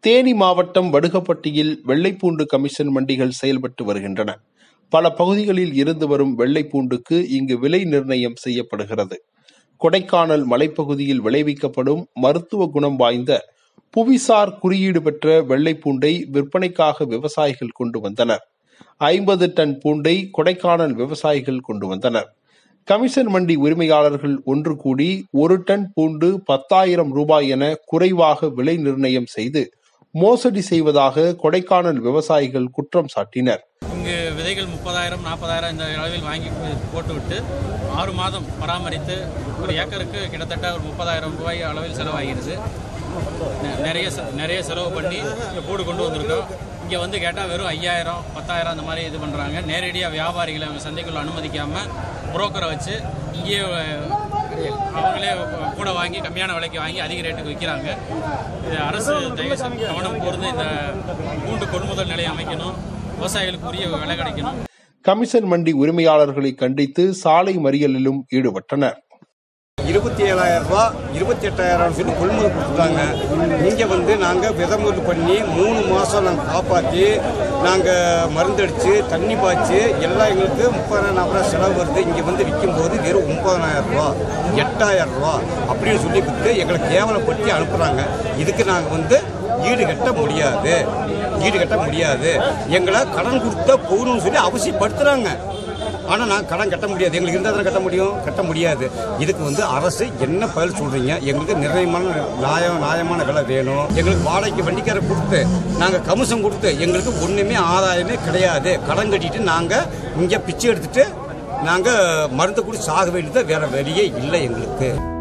தேனி மாவட்டம் வடுகப்பட்டியில் வெள்ளைப்பூண்டு கமிஷன் மண்டிகள் செயல்பட்டு வருகின்றன பல பகுதிகளில் இருந்து வரும் வெள்ளைப்பூண்டுக்கு இங்கு விலை நிர்ணயம் செய்யப்படுகிறது கொடைக்கானல் மலைப்பகுதியில் விளைவிக்கப்படும் மருத்துவ குணம் வாய்ந்த புவிசார் குறியீடு பெற்ற வெள்ளைப்பூண்டை விற்பனைக்காக விவசாயிகள் கொண்டு வந்தனர் ஐம்பது டன் பூண்டை கொடைக்கானல் விவசாயிகள் கொண்டு வந்தனர் கமிஷன் மண்டி உரிமையாளர்கள் ஒன்று கூடி ஒரு டன் பூண்டு பத்தாயிரம் ரூபாய் என குறைவாக விலை நிர்ணயம் செய்து மோசடி செய்வதாக கொடைக்கானல் விவசாயிகள் குற்றம் சாட்டினர் இங்கு விதைகள் முப்பதாயிரம் நாற்பதாயிரம் இந்த அளவில் வாங்கி போட்டுவிட்டு ஆறு மாதம் பராமரித்து ஒரு ஏக்கருக்கு கிட்டத்தட்ட ஒரு முப்பதாயிரம் ரூபாய் அளவில் செலவாகிறது நெ- நிறைய செ- நிறைய செலவு பண்ணி இங்கே கூடு கொண்டு வந்திருக்கோம் இங்கே வந்து கேட்டால் வெறும் ஐயாயிரம் பத்தாயிரம் அந்த மாதிரி இது பண்ணுறாங்க நேரடியாக வியாபாரிகளை அவங்க சந்தைக்குள்ள அனுமதிக்காமல் புரோக்கரை வச்சு இங்கேயே அஹ், அவங்களே கூட வாங்கி கம்மியான விலைக்கு வாங்கி அதிக ரேட்டுக்கு விற்கிறாங்க இது அரசு தயவு செஞ்சு கவனம் கூர்ந்து இந்த பூண்டு கொள்முதல் நிலையம் அமைக்கணும் விவசாயிகளுக்கு உரிய விலை கிடைக்கணும் கமிஷன் மண்டி உரிமையாளர்களை கண்டித்து சாலை மறியலிலும் ஈடுபட்டனர் இருபத்தி ஏழாயிரம் ரூபா இருபத்தி எட்டாயிரம் சொல்லி கொள்முதல் கொடுத்துட்டாங்க இங்கே வந்து நாங்கள் விதமுது பண்ணி மூணு மாதம் நாங்கள் காப்பாற்றி நாங்கள் மருந்தடிச்சு தண்ணி பாய்ச்சி எல்லாம் எங்களுக்கு முப்பதாயிரம் நாற்பதாயிரம் செலவு வருது இங்கே வந்து விற்கும்போது வெறும் ஒன்பதாயிரம் ரூபா எட்டாயிரம் ரூபா அப்படின்னு சொல்லி கொடுத்து எங்களை கேவலப்படுத்தி அனுப்புகிறாங்க இதுக்கு நாங்கள் வந்து ஈடு கட்ட முடியாது ஈடு கட்ட முடியாது எங்களை கடன் கொடுத்தா போகணும்னு சொல்லி அவசியப்படுத்துகிறாங்க ஆனால் நான் கடன் கட்ட முடியாது எங்களுக்கு இருந்தால் தானே கட்ட முடியும் கட்ட முடியாது இதுக்கு வந்து அரசு என்ன பதில் சொல்கிறீங்க எங்களுக்கு நிர்ணயமான நியாயம் நியாயமான விலை வேணும் எங்களுக்கு வாடகைக்கு வண்டிக்கார கொடுத்து நாங்கள் கமிஷன் கொடுத்து எங்களுக்கு ஒன்றுமே ஆதாயமே கிடையாது கடன் கட்டிட்டு நாங்கள் இங்கே பிச்சை எடுத்துட்டு நாங்கள் மருந்து குடி சாக வேண்டியது வேற வழியே இல்லை எங்களுக்கு